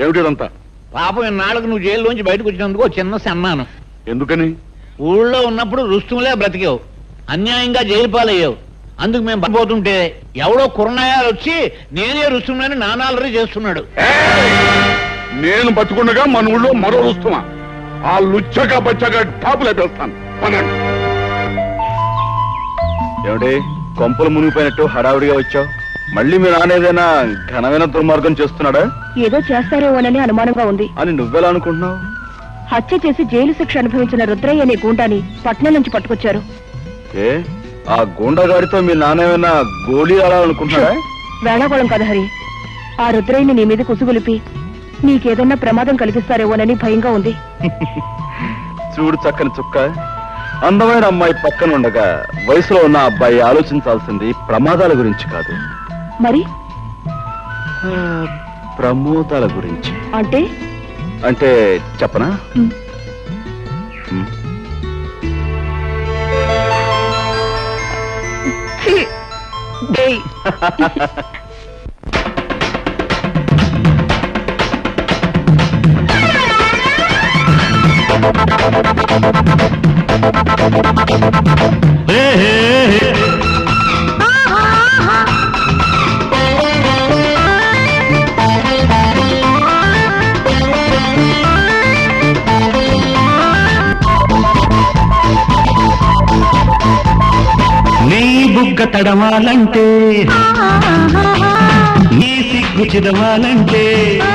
ఏమిటిదంతా పాపం ఇన్నాళ్ళకు నువ్వు జైల్లోంచి బయటకు వచ్చినందుకు ఓ చిన్న సన్మానం ఎందుకని ఊళ్ళో ఉన్నప్పుడు రుస్తుములే బ్రతికావు అన్యాయంగా జైలు పాలయ్యావు అందుకు మేము పోతుంటే ఎవడో కురణాయాలు వచ్చి నేనే రుస్తుమని నానాలరీ చేస్తున్నాడు నేను బతుకుండగా మన ఊళ్ళో మరో రుస్తుమా ఆ లుచ్చగా బచ్చగా టాపు లేపేస్తాను పనండి ఏమిటి కొంపలు మునిగిపోయినట్టు హడావిడిగా వచ్చావు మళ్ళీ మీ నాన్న ఏదైనా ఘనమైన దుర్మార్గం చేస్తున్నాడా ఏదో చేస్తారేమోనని అనుమానంగా ఉంది అని నువ్వెలా అనుకుంటున్నావు హత్య చేసి జైలు శిక్ష అనుభవించిన రుద్రయ్య అనే గూండాని పట్నం నుంచి పట్టుకొచ్చారు ఏ ఆ గూండగాడితో మీ నాన్న ఏమైనా గోళీ ఆడాలనుకుంటున్నాడా వేళాకోళం కదా హరి ఆ రుద్రయ్యని నీ మీద కుసుగులిపి నీకేదన్నా ప్రమాదం కలిగిస్తారేమోనని భయంగా ఉంది చూడు చక్కని చుక్క అందమైన అమ్మాయి పక్కన ఉండగా వయసులో ఉన్న అబ్బాయి ఆలోచించాల్సింది ప్రమాదాల గురించి కాదు మరి ఆ, ప్రమోదాల గురించి అంటే అంటే చెప్పనా ఉమ్, ఉమ్. ఛీ! డేయ్. నీ బుగ్గ తడవాలంటే నీ సిగ్గు చిదవాలంటే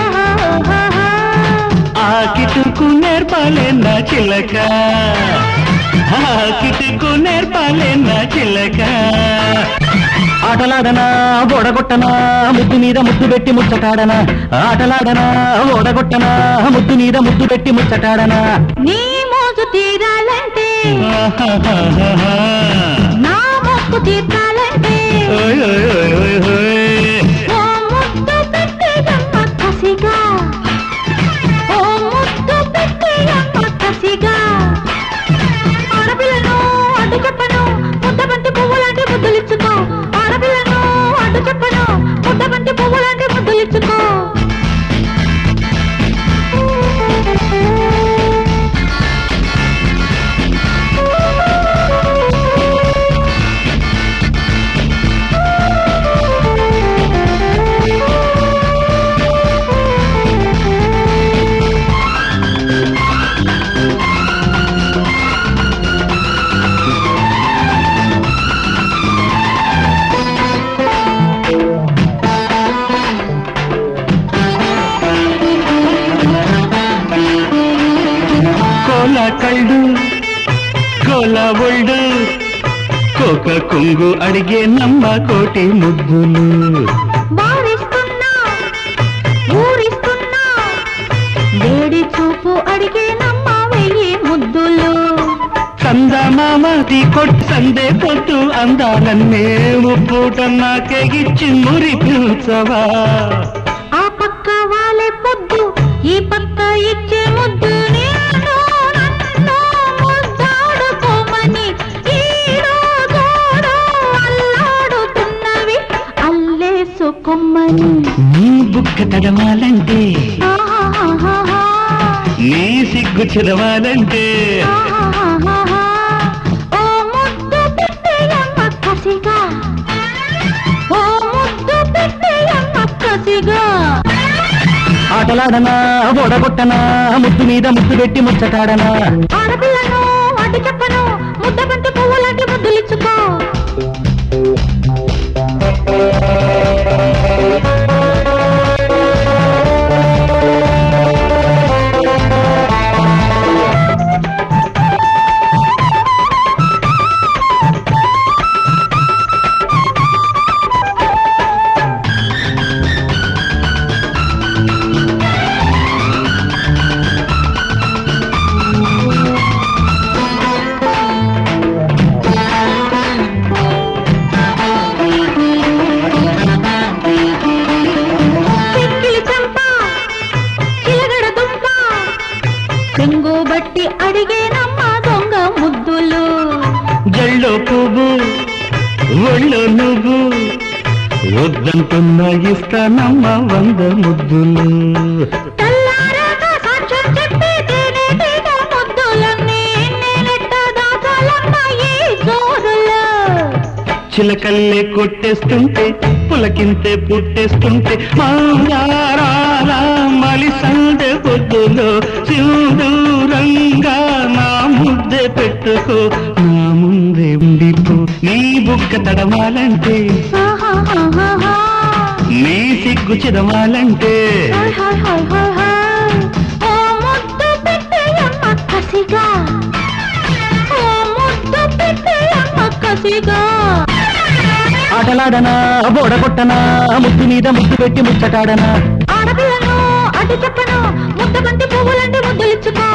ఆ కిటుకు నేర్పాలే నా చిలక ఆ కిటుకు నేర్పాలే నా చిలక ఆటలాడనా ఓడగొట్టనా ముద్దు మీద ముద్దు పెట్టి ముచ్చటాడనా ఆటలాడనా ఓడగొట్టనా ముద్దు మీద ముద్దు పెట్టి ముచ్చటాడనా నీ మోజు తీరాలంటే ఆహాహాహా. నా మొక్కు తీర్చాలంటే ఓయ్ ఓయ్ ఓయ్ ఓయ్ ఓయ్. ఓ ముద్దు పెట్టేయమ్మ కసిగా ఓ ముద్దు పెట్టేయమ్మ కసిగా ఆడపిల్లను అడ్డు చెప్పను ముద్ద బంతి పువ్వులాంటి ముద్దులిచ్చుకో ఆడపిల్లను అడ్డు చెప్పను ముద్ద బంతి పువ్వులాంటి ముద్దులిచ్చుకో కోల కళ్ళు కోల ఒళ్ళు కోక కొంగు అడిగే నమ్మ కోటి ముద్దులు బారిస్తున్నా ఊరిస్తున్నా వేడి చూపు అడిగే నమ్మ వెయ్యి ముద్దులు చందమామది కొట్టు సందే కొట్టు అందాలన్నే పూట నాకెగిచ్చి మురిపించవా ఆ పక్క వాలే పొద్దు ఈ పక్క ఇచ్చే ముద్దు నేను నన్ను ముద్దాడుకోమని ఈడో గోడో అల్లాడుతున్నవి అల్లేసుకోమని నీ బుక్క తడవాలంటే ఆహాహాహా, నీ సిగ్గు చిరవాలంటే ఆహాహాహా. ఓ ముద్దు పెట్టేయమ్మ కసిగా ఓ ముద్దు పెట్టేయమ్మ కసిగా ఆటలాడనా ఓడగొట్టనా ముద్దు మీద ముద్దు పెట్టి ముచ్చటాడనా ఆడపిల్లను అడ్డు చెప్పను ముద్ద బంతి పువ్వులాంటి ముద్దులిచ్చుకో చెక్కిలి చంప చిలగడ దుంప చెంగు బట్టి అడిగేనమ్మ దొంగ ముద్దులు జల్లో పువ్వు ఒళ్ళో నువ్వు వద్దంటున్నా ఇస్తానమ్మ వంద ముద్దులు తా చిలకల్లే కొట్టేస్తుంటే పులకింతే పుట్టేస్తుంటే మాయారాల మలి సందె పొద్దులో సింధూరంగా నా ముద్దే పెట్టుకో నా ముందే ఉండిపో నీ బుక్క తడవాలంటే ఆహాహాహాహా. నీ సిగ్గు చిదవాలంటే hi hi hi hi hi. ఓ ముద్దు పెట్టేయమ్మ కసిగా. ఓ ముద్దు పెట్టేయమ్మ కసిగా. ఆటలాడనా బోడగొట్టనా ముద్దు మీద ముద్దు పెట్టి ముచ్చటాడనా ఆడపిల్లను అడ్డు చెప్పను ముద్ద బంతి పువ్వులంటే ముద్దులిచ్చుకో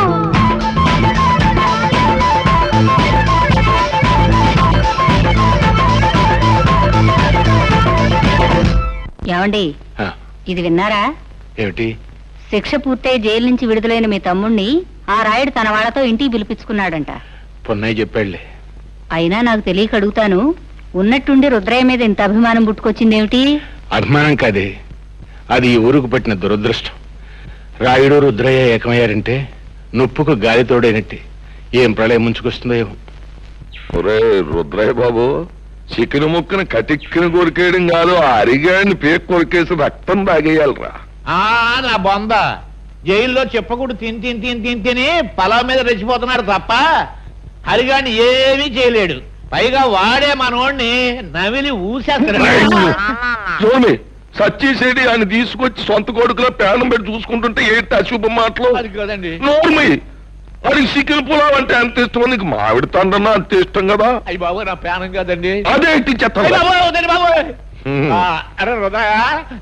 ఏమండి ఆ, ఇది విన్నారా ఏమిటి శిక్ష పూర్తయి జైలు నుంచి విడుదలైన మీ తమ్ముణ్ణి ఆ రాయుడు తన వాళ్ళతో ఇంటికి పిలిపించుకున్నాడంట పొన్నయ్య చెప్పాడులే అయినా నాకు తెలియక అడుగుతాను ఉన్నట్టుండి రుద్రయ్య మీద ఇంత అభిమానం పుట్టుకొచ్చిందేమిటి అభిమానం కాదే అది ఈ ఊరుకు పట్టిన దురదృష్టం రాయుడు రుద్రయ్య ఏకమయ్యారంటే నొప్పుకు గాలి తోడైనట్టే ఏం ప్రళయం ముంచుకొస్తుందో ఏమో ఒరే రుద్రయ్య బాబు చికెన్ ముక్కను కటిక్కిన కొరికేయడం కాదు ఆ అరిగాడిని పేక్ కొరికేసి రక్తం తాగేయాలరా ఆ నా బొంద జైల్లో చెప్పకూడదు తిని తిని తిని తిని తిని పొలం మీద రెచ్చిపోతున్నాడు తప్ప హరిగాని ఏమీ చేయలేడు పైగా వాడే మనోడిని నవిలి ఊసేస్తున్నాడు జోని సచ్చిసేడి ఆయన తీసుకొచ్చి సొంత కొడుకులో పేనం పెట్టి చూసుకుంటుంటే ఏంటి అశుభ మాటలు అది కదండి నోర్మి వాడికి చికెన్ పులావ్ అంటే అంత ఇష్టం నీకు మామిడి తండ్రన్నా అంత ఇష్టం కదా అయ్యి బాబు నా ప్రాణం కదండి అదేంటి చెత్త అయ్య బాబోయ్, వద్దండి బాబోయ్. హ్మ్. ఆ, అరే హృదయ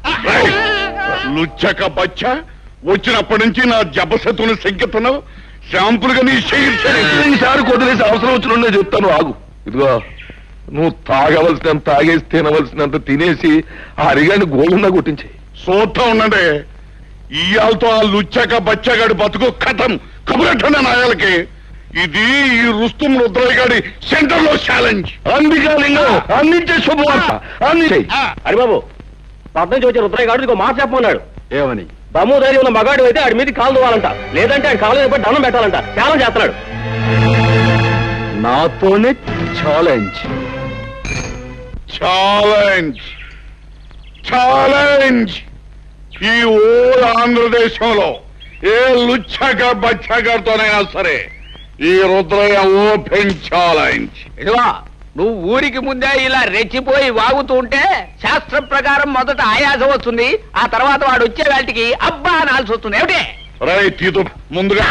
లుచ్చక బచ్చ వచ్చినప్పటి నుంచి నా జపశతుని సంకెత్తను శాంపుల్ గా నీ ఈసారి కొదిలేసి అవసరం వచ్చిన చెప్తాను ఆగు ఇదిగో నువ్వు తాగవలసినంత తాగేసి తినవలసినంత తినేసి ఆ అరిగాని గోళంగా కొట్టించి చూస్తా ఉండండి ఇయాలతో ఆ లుచ్చక బచ్చగాడి బతుకు కథం కబురట్టండి నాయాలకి ఇది ఈ రుస్తుం రుద్రయ్య గారి సెంటర్ లో ఛాలెంజ్ అందుకే లింగం అందించే శుభవార్త అందించే హరిబాబు పద్మ నుంచి వచ్చే రుద్రయ్య గారు ఇంకో మాట చెప్పమన్నాడు ఏమని దమ్ము ధైర్యం ఉన్న మగాడు అయితే ఆడి మీద కాలు దువ్వాలంట లేదంటే ఆడి కాలు మీద పడి దండం పెట్టాలంట చాలా చేస్తున్నాడు నాతోనే ఛాలెంజ్ ఛాలెంజ్ ఛాలెంజ్ ఈ ఓల్ ఆంధ్రదేశంలో ఏ లుచ్చక బచ్చగారితోనైనా సరే ఈ రుద్రయ్య ఓపెన్ ఛాలెంజ్ ఇదిగో నువ్వు ఊరికి ముందే ఇలా రెచ్చిపోయి వాగుతూ ఉంటే శాస్త్రం ప్రకారం మొదట ఆయాసం వస్తుంది ఆ తర్వాత వాడు వచ్చే వాటికి అబ్బా అనాల్సి వస్తుంది ఏమిటి రై తీతు ముందుగా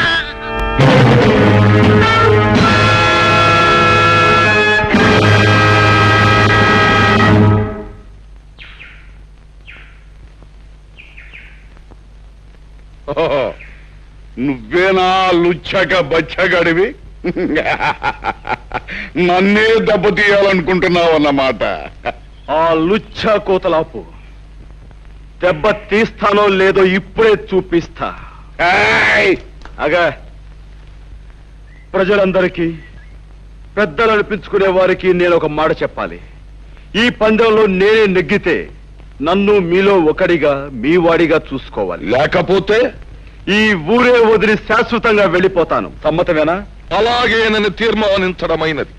ఓహో, నువ్వేనా లుచ్చక బచ్చగడివి నన్నే దెబ్బతీయాలనుకుంటున్నావు అన్నమాట ఆ లుచ్చ కోతలాపు దెబ్బ తీస్తానో లేదో ఇప్పుడే చూపిస్తా ఏయ్! అగా ప్రజలందరికీ పెద్దలు అనిపించుకునే వారికి నేను ఒక మాట చెప్పాలి ఈ పందెంలో నేనే నెగ్గితే నన్ను మీలో ఒకడిగా మీ వాడిగా చూసుకోవాలి లేకపోతే ఈ ఊరే వదిలి శాశ్వతంగా వెళ్ళిపోతాను సమ్మతమేనా అలాగే నన్ను తీర్మానించడమైనది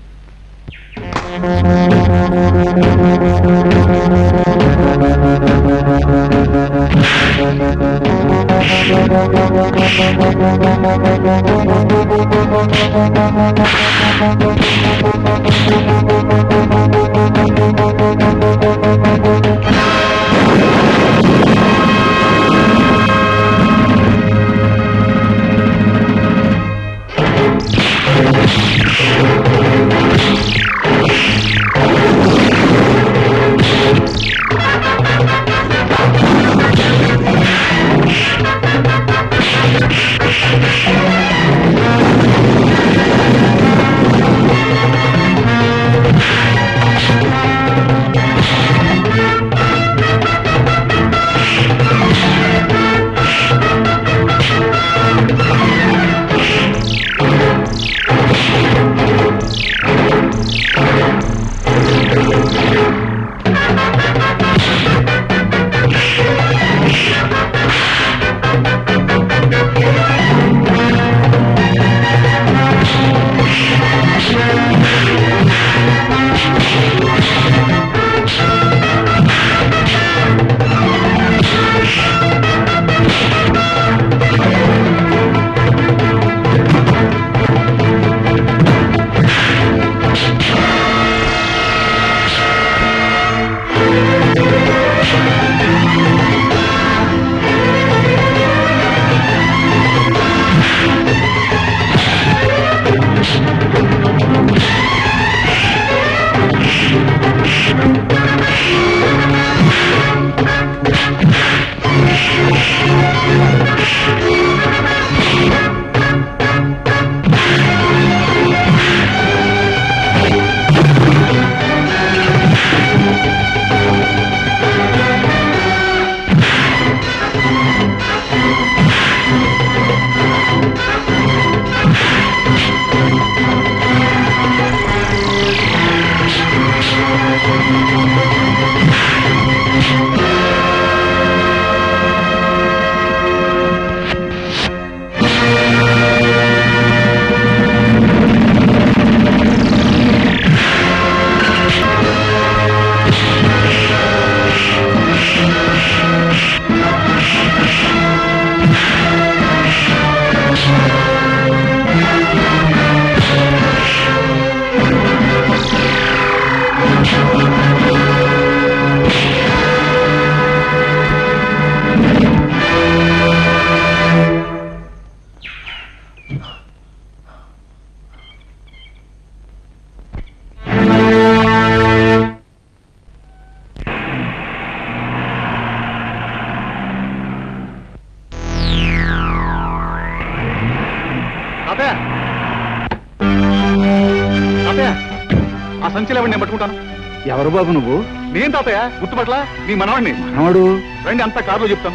ఆ సంచిలో ఎవరిని నేను పట్టుకుంటాను ఎవరు బాబు నువ్వు నేను తాతయ్య గుర్తుపట్ల నీ మనవాడిని మనవడు రండి అంతా కారులో చెప్తాను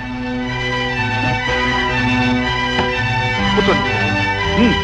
కూర్చోండి ఉమ్.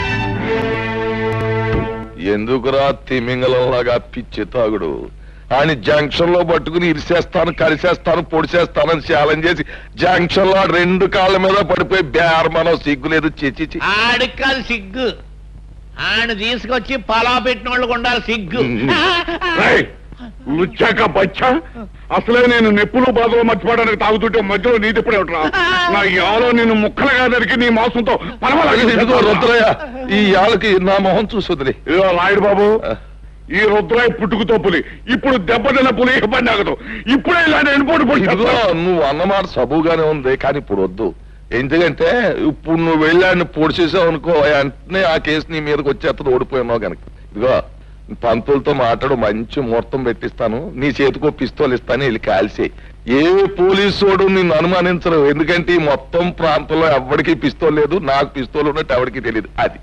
ఎందుకురా తిమింగలంలాగా పిచ్చి తాగుడు ఆయన జంక్షన్ లో పట్టుకుని ఇరిసేస్తాను కలిసేస్తాను పొడిసేస్తానని ఛాలెంజ్ చేసి జంక్షన్ లో రెండు కాళ్ళ మీద పడిపోయి బేరమనం సిగ్గులేదు చిచి ఆడికి కాదు సిగ్గు ఆయన తీసుకొచ్చి పలా పెట్టిన వాళ్ళకు ఉండాలి సిగ్గు రేయ్, లుచ్చాక బచ్చా అసలే నేను నెప్పులు బాధలో మర్చిపోవడానికి తాగుతుంటే మధ్యలో నీ తిప్పుడే ఉంటా నా యాలో నేను ముక్కలుగా దరికి నీ మాంసంతో ఇదిగో రుద్రయ్య ఈ యాళ్ళకి నా మొహం చూసుదిరి ఇదిగో రాయుడు బాబు ఈ రుద్రాయి పుట్టుకుతో పులి ఇప్పుడు దెబ్బతిన్న పులి ఇబ్బంది ఆగదు ఇప్పుడే ఇలాంటి ఎన్నిపోటు ఇదిగో పొడి నువ్వు అన్నమాట సబుగానే ఉంది కానీ ఇప్పుడు వద్దు ఎందుకంటే ఇప్పుడు నువ్వు వెళ్ళాన్ని పొడిచేసావు అనుకో వెంటనే ఆ కేసు నీ మీదకి వచ్చేస్తుంది ఓడిపోయినావు కనుక ఇదిగో పంతులతో మాట్లాడు మంచి ముహూర్తం పెట్టిస్తాను నీ చేతికో పిస్తోల్ ఇస్తాను వెళ్ళి కాల్సి ఏ పోలీసోడు నిన్ను అనుమానించరు ఎందుకంటే ఈ మొత్తం ప్రాంతంలో ఎవరికి పిస్తోల్ లేదు నాకు పిస్తోల్ ఉన్నట్టు ఎవరికి తెలియదు అది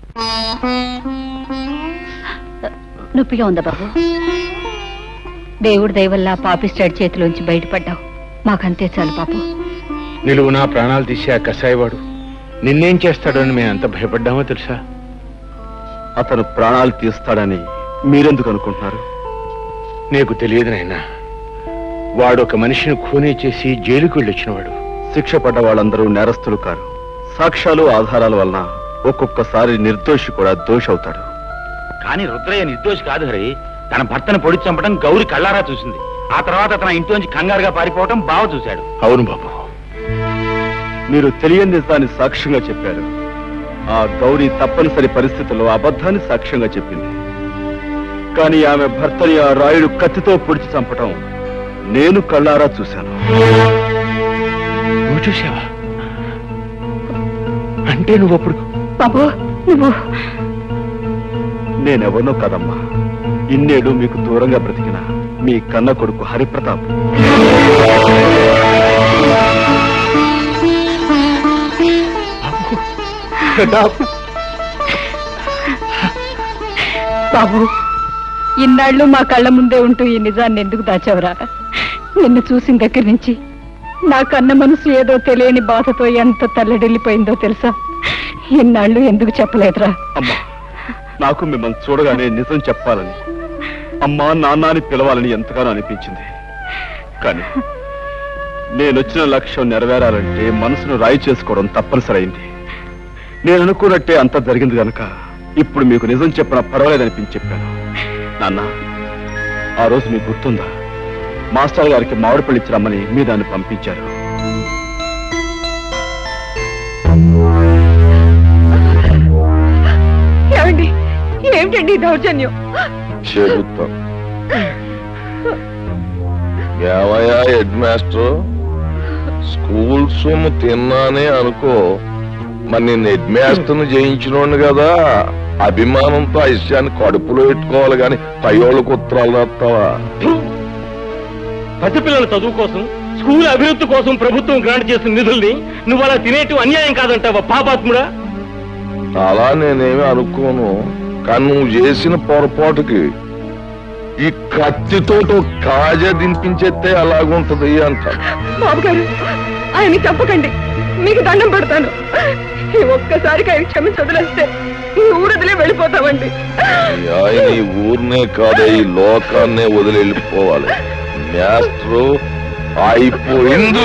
నొప్పిగా ఉందా బాబు దేవుడి దయవల్ల పాపిస్టాడ్ చేతిలోంచి బయటపడ్డావు మాకంతే చాలు పాపు నిలువు నా ప్రాణాలు తీసే ఆ కసాయివాడు నిన్నేం చేస్తాడో అని మేము ఎంత భయపడ్డామో తెలుసా అతను ప్రాణాలు తీస్తాడని మీరెందుకు అనుకుంటున్నారు నీకు తెలియదు నాయనా వాడు ఒక మనిషిని ఖూనీ చేసి జైలుకు వెళ్ళొచ్చినవాడు శిక్ష పడ్డ వాళ్ళందరూ నేరస్తులు కారు సాక్ష్యాలు ఆధారాల వలన ఒక్కొక్కసారి నిర్దోషి కూడా దోషి అవుతాడు కానీ రుద్రయ్య నిర్దోషి కాదు హరి తన భర్తను పొడి చంపడం గౌరి కళ్ళారా చూసింది ఆ తర్వాత తన ఇంట్లోంచి కంగారుగా పారిపోవటం బావ చూశాడు అవును బాబు మీరు తెలియని నిజాన్ని సాక్ష్యంగా చెప్పారు ఆ గౌరీ తప్పనిసరి పరిస్థితుల్లో అబద్ధాన్ని సాక్ష్యంగా చెప్పింది కానీ ఆమె భర్తని ఆ రాయుడు కత్తితో పొడిచి చంపటం నేను కళ్ళారా చూశాను నువ్వు చూసావా అంటే నువ్వు అప్పుడు బాబు నువ్వు నేనెవరినో కదమ్మా ఇన్నేడు మీకు దూరంగా బ్రతికిన మీ కన్న కొడుకు హరిప్రతాప్ బాబు ఇన్నాళ్ళు మా కళ్ళ ముందే ఉంటూ ఈ నిజాన్ని ఎందుకు దాచావురా నిన్ను చూసిన దగ్గర నుంచి నా కన్న మనసు ఏదో తెలియని బాధతో ఎంత తల్లడిల్లిపోయిందో తెలుసా ఇన్నాళ్ళు ఎందుకు చెప్పలేదురా అమ్మా నాకు మిమ్మల్ని చూడగానే నిజం చెప్పాలని అమ్మా నాన్న అని పిలవాలని ఎంతగానో అనిపించింది కానీ నేనొచ్చిన లక్ష్యం నెరవేరాలంటే మనసును రాయి చేసుకోవడం తప్పనిసరైంది నేను అనుకున్నట్టే అంత జరిగింది గనక ఇప్పుడు మీకు నిజం చెప్పిన పర్వాలేదనిపించి చెప్పాను నాన్న ఆ రోజు మీకు గుర్తుందా మాస్టర్ గారికి మామిడి పళ్ళు ఇచ్చి రమ్మని మీ దాన్ని పంపించారు ఏమండి ఏమిటండి ఈ దౌర్జన్యం చెబుతాం ఏమయ్యా హెడ్ మాస్టర్ స్కూల్ సొమ్ము తిన్నానే అనుకో మరి నేను హెడ్ మాస్టర్ని జయించినోండి కదా అభిమానంతో ఆ విషయాన్ని కడుపులో పెట్టుకోవాలి కానీ పైయోళ్ళకు ఉత్తరాలు రాస్తావా పసిపిల్లల చదువు కోసం స్కూల్ అభివృద్ధి కోసం ప్రభుత్వం గ్రాంట్ చేసిన నిధుల్ని నువ్వు అలా తినేటు అన్యాయం కాదంటావా పాపాత్ముడా అలా నేనేమి అనుకోను కానీ నువ్వు చేసిన పొరపాటుకి ఈ కత్తితో కాజా దింపించేస్తే అలాగుంటది అంట బాబు గారు ఆయన చంపకండి మీకు దండం పెడతాను ఈ ఒక్కసారికి ఆయన క్షమించి వదిలేస్తే ఈ ఊరదిలే వెళ్ళిపోతామండి ఆయన ఈ ఊరినే కాదు ఈ లోకాన్నే వదిలి వెళ్ళిపోవాలి మాస్టరు అయిపోయింది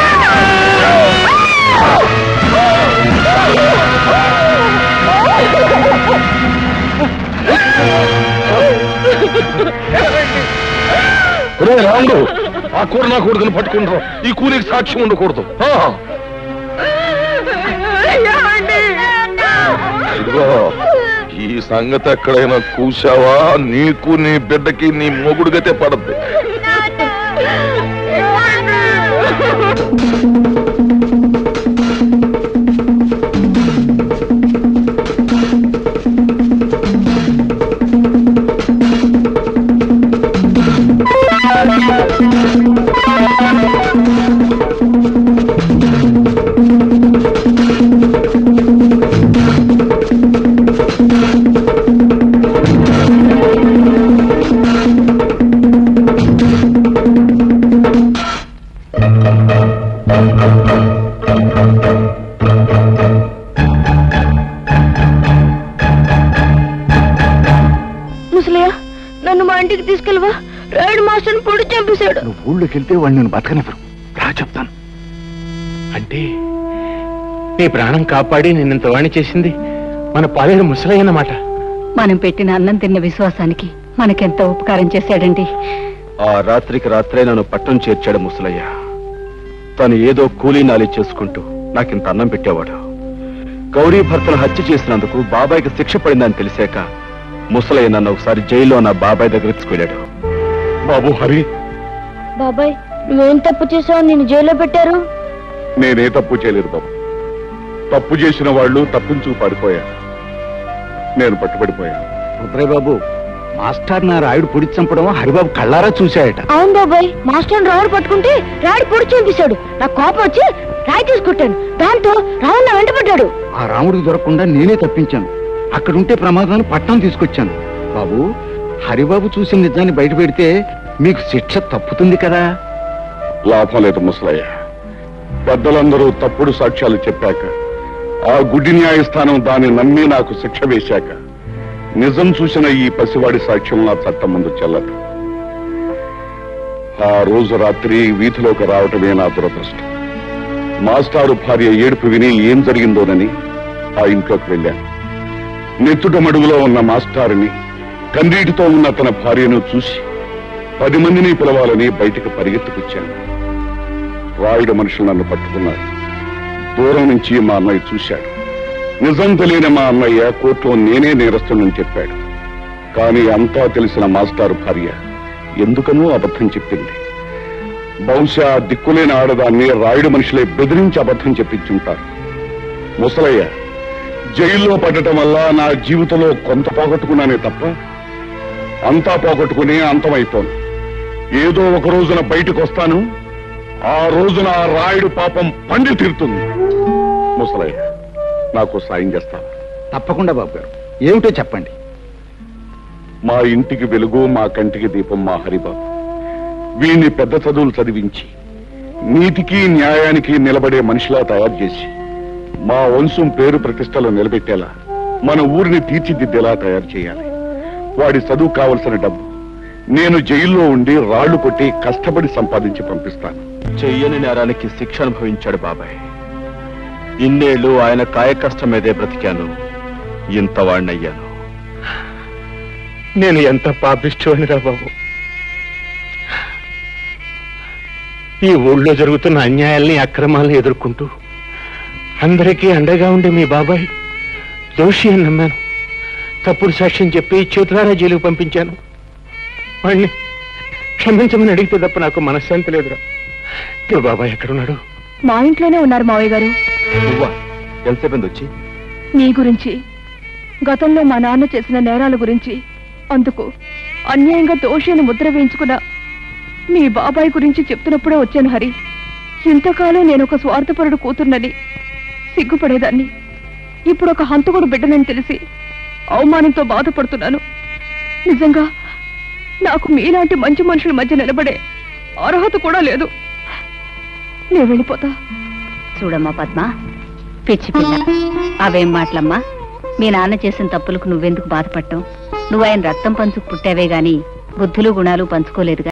రే రాముడు ఆ కూర నా కొడుకుని పట్టుకుంటాం ఈ కూలికి సాక్ష్యం ఉండకూడదు ఆ. ఇదిగో ఈ సంగతి ఎక్కడైనా కూసావా నీకు నీ బిడ్డకి నీ మొగుడు గతే పడద్ది నన్ను మా ఇంటికి తీసుకెళ్ళవా రాయుడు మాస్టర్ని పొడి చంపేశాడు నువ్వు ఊళ్ళోకి వెళ్తే వాళ్ళు నేను బతకనివ్వరు రా చెప్తాను అంటే నీ ప్రాణం కాపాడి నిన్నంత వాణి చేసింది మన పాలేరు ముసలయ్య అన్నమాట మనం పెట్టిన అన్నం తిన్న విశ్వాసానికి మనకెంత ఉపకారం చేశాడండి ఆ రాత్రికి రాత్రే నన్ను పట్టణం చేర్చాడు ముసలయ్య తను ఏదో కూలీ నాలి చేసుకుంటూ నాకింత అన్నం పెట్టేవాడు గౌరీ భర్తను హత్య చేసినందుకు బాబాయ్కి శిక్ష పడిందని తెలిసాక ముసలయ్య నన్ను ఒకసారి జైల్లో నా బాబాయ్ దగ్గర తీసుకెళ్ళాడు బాబు హరి బాబాయ్ నువ్వేం తప్పు చేసావు నేను జైల్లో పెట్టారు నేనే తప్పు చేయలేదు బాబు తప్పు చేసిన వాళ్ళు తప్పించుకు పడిపోయారు నేను పట్టుబడిపోయాను రుద్రయ్య బాబు మాస్టర్ నా రాయుడు పొడి చంపడం హరిబాబు కళ్ళారా చూశాయట అవును బాబాయ్ మాస్టర్ రావుడు పట్టుకుంటే రాయుడు పొడి చంపేశాడు నాకు కోపం వచ్చి రాయి తీసుకొట్టాను దాంతో రావుడు నా వెంటబడ్డాడు ఆ రాముడికి దొరకకుండా నేనే తప్పించాను అక్కడుంటే ప్రమాదాన్ని పట్టణం తీసుకొచ్చాను బాబు హరిబాబు చూసిన నిజాన్ని బయట పెడితే మీకు శిక్ష తప్పుతుంది కదా లాభం లేదు ముసలయ్య పెద్దలందరూ తప్పుడు సాక్ష్యాలు చెప్పాక ఆ గుడ్డి న్యాయస్థానం దాన్ని నమ్మి నాకు శిక్ష వేశాక నిజం చూసిన ఈ పసివాడి సాక్ష్యం నా చట్టం ముందు చెల్లదు ఆ రోజు రాత్రి వీధిలోకి రావటమే నా దురదృష్టం మాస్టారు భార్య ఏడుపు విని ఏం జరిగిందోనని ఆ ఇంట్లోకి వెళ్ళాను నెత్తుట మడుగులో ఉన్న మాస్టారుని కన్నీటితో ఉన్న తన భార్యను చూసి పది మందిని పిలవాలని బయటికి పరిగెత్తుకొచ్చాను రాయుడు మనుషులు నన్ను పట్టుకున్నారు దూరం నుంచి మా అన్నయ్య చూశాడు నిజం తెలియని మా అన్నయ్య కోర్టులో నేనే నేరస్తుడని చెప్పాడు కానీ అంతా తెలిసిన మాస్టారు భార్య ఎందుకనో అబద్ధం చెప్పింది బహుశా దిక్కులేని ఆడదాన్ని రాయుడు మనుషులే బెదిరించి అబద్ధం చెప్పించుంటారు ముసలయ్య జైల్లో పడటం వల్ల నా జీవితంలో కొంత పోగొట్టుకున్నానే తప్ప అంతా పోగొట్టుకుని అంతమైపోను ఏదో ఒక రోజున బయటకు వస్తాను ఆ రోజున ఆ రాయుడు పాపం పండి తీరుతుంది ముసలయ్య నాకు సాయం చేస్తాను తప్పకుండా బాబు గారు ఏమిటో చెప్పండి మా ఇంటికి వెలుగు మా కంటికి దీపం మా హరిబాబు వీణ్ణి పెద్ద చదువులు చదివించి నీతికి న్యాయానికి నిలబడే మనిషిలా తయారు చేసి మా వంశం పేరు ప్రతిష్టలు నిలబెట్టేలా మన ఊరిని తీర్చిదిద్దేలా తయారు చేయాలి వాడి చదువు కావలసిన డబ్బు నేను జైల్లో ఉండి రాళ్లు కొట్టి కష్టపడి సంపాదించి పంపిస్తాను చెయ్యని నేరానికి శిక్ష అనుభవించాడు బాబాయ్ ఇన్నేళ్లు ఆయన కాయ కష్టం మీదే బ్రతికాను ఇంత వాణ్ణయ్యాను నేను ఎంత పాపిష్టోనిరా బాబు ఈ ఊళ్ళో జరుగుతున్న అన్యాయాల్ని అక్రమాల్ని ఎదుర్కొంటూ అందరికీ అండగా ఉండే మీ బాబాయ్ దోషి అని నమ్మాను తప్పుడు సాక్ష్యం చెప్పి చేతులారా జైలుకు పంపించాను వాణ్ణి క్షమించమని అడిగితే తప్ప నాకు మనశ్శాంతి లేదురా ఇప్పుడు బాబాయ్ ఎక్కడున్నాడు మా ఇంట్లోనే ఉన్నారు మావయ్య గారు నువ్వా ఎంతసేపు వచ్చి మీ గురించి గతంలో మా నాన్న చేసిన నేరాల గురించి అందుకు అన్యాయంగా దోషి అని ముద్ర వేయించుకున్న మీ బాబాయ్ గురించి చెప్తున్నప్పుడే వచ్చాను హరి ఇంతకాలం నేను ఒక స్వార్థపరుడు కూతుర్నని సిగ్గుపడేదాన్ని ఇప్పుడు ఒక హంతకుడు బిడ్డనని తెలిసి అవమానంతో బాధపడుతున్నాను నిజంగా నాకు మీలాంటి మంచి మనుషుల మధ్య నిలబడే అర్హత కూడా లేదు నేను వెళ్ళిపోతా చూడమ్మా పద్మ పిచ్చి పిల్ల అవేం మాటలమ్మా మీ నాన్న చేసిన తప్పులకు నువ్వెందుకు బాధపడటం నువ్వు ఆయన రక్తం పంచుకు పుట్టావే గాని బుద్ధులు గుణాలు పంచుకోలేదుగా